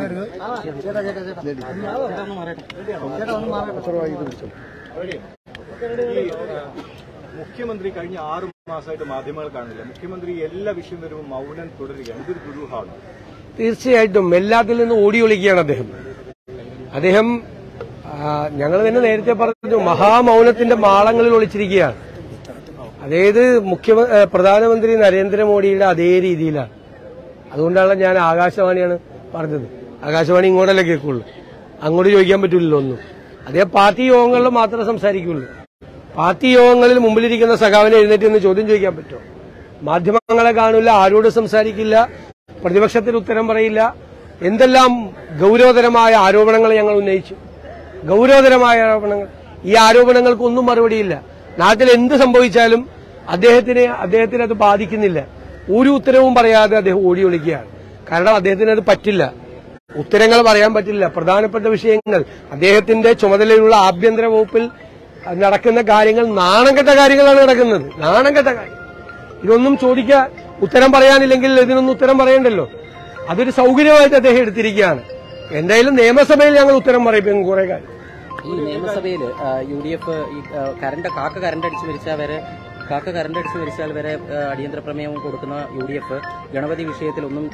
ഈ ആ, മുഖ്യമന്ത്രി കഴിഞ്ഞ ആറ് മാസമായിട്ട് മാധ്യമങ്ങൾ കാണില്ല മുഖ്യമന്ത്രി എല്ലാ വിഷയം വരുമ്പോൾ മൗനം തുടരുകയാണ് ഇതൊരു ദുരൂഹമാണ് തീർച്ചയായിട്ടും എല്ലാത്തിൽ നിന്നും ഓടി ഒളിക്കുകയാണ് അദ്ദേഹം അദ്ദേഹം ഞങ്ങൾ തന്നെ നേരത്തെ പറഞ്ഞു മഹാമൗനത്തിന്റെ മാളങ്ങളിൽ ഒളിച്ചിരിക്കുകയാണ് അതായത് മുഖ്യ ആ, പ്രധാനമന്ത്രി നരേന്ദ്രമോദിയുടെ അതേ രീതിയിലാണ് അതുകൊണ്ടാണ് ഞാൻ ആകാശവാണിയാണ് പറഞ്ഞത് ആകാശവാണി ഇങ്ങോട്ടല്ലേ കേൾക്കുള്ളൂ അങ്ങോട്ട് ചോദിക്കാൻ പറ്റില്ലല്ലോ ഒന്നും അദ്ദേഹം പാർട്ടി യോഗങ്ങളിൽ മാത്രമേ സംസാരിക്കുള്ളൂ പാർട്ടി യോഗങ്ങളിൽ മുമ്പിലിരിക്കുന്ന സഖാവിനെ എഴുന്നേറ്റ് നിന്ന് ചോദ്യം ചോദിക്കാൻ പറ്റുമോ മാധ്യമങ്ങളെ കാണില്ല ആരോട് സംസാരിക്കില്ല പ്രതിപക്ഷത്തിന് ഉത്തരം പറയില്ല എന്തെല്ലാം ഗൗരവതരമായ ആരോപണങ്ങൾ ഞങ്ങൾ ഉന്നയിച്ചു ഗൗരവതരമായ ആരോപണങ്ങൾ ഈ ആരോപണങ്ങൾക്കൊന്നും മറുപടിയില്ല നാട്ടിൽ എന്ത് സംഭവിച്ചാലും അദ്ദേഹത്തിന് അദ്ദേഹത്തിന് അത് ബാധിക്കുന്നില്ല ഒരു ഉത്തരവും പറയാതെ അദ്ദേഹം ഓടി ഒളിക്കുകയാണ് കാരണം അദ്ദേഹത്തിന് അത് പറ്റില്ല ഉത്തരങ്ങൾ പറയാൻ പറ്റില്ല പ്രധാനപ്പെട്ട വിഷയങ്ങൾ അദ്ദേഹത്തിന്റെ ചുമതലയുള്ള ആഭ്യന്തര വകുപ്പിൽ നടക്കുന്ന കാര്യങ്ങൾ നാണം കെട്ട കാര്യങ്ങളാണ് നടക്കുന്നത് നാണം കെട്ട കാര്യം ഇതൊന്നും ചോദിക്കാൻ ഉത്തരം പറയാനില്ലെങ്കിൽ ഇതിനൊന്നും ഉത്തരം പറയണ്ടല്ലോ അതൊരു സൗകര്യമായിട്ട് അദ്ദേഹം എടുത്തിരിക്കുകയാണ് എന്തായാലും നിയമസഭയിൽ ഞങ്ങൾ ഉത്തരം പറയിപ്പിക്കും കുറെ കാര്യം ഈ നിയമസഭയിൽ യു ഡി എഫ് ഈ ആ, കരണ്ട് കാക്ക കരണ്ട് അടിച്ച് മരിച്ചാൽ വരെ കാക്ക കരണ്ട് അടിച്ച് മരിച്ചാൽ വരെ ആ, അടിയന്തര പ്രമേയം കൊടുക്കുന്ന യു ഡി എഫ് ഗണപതി വിഷയത്തിൽ ഒന്നും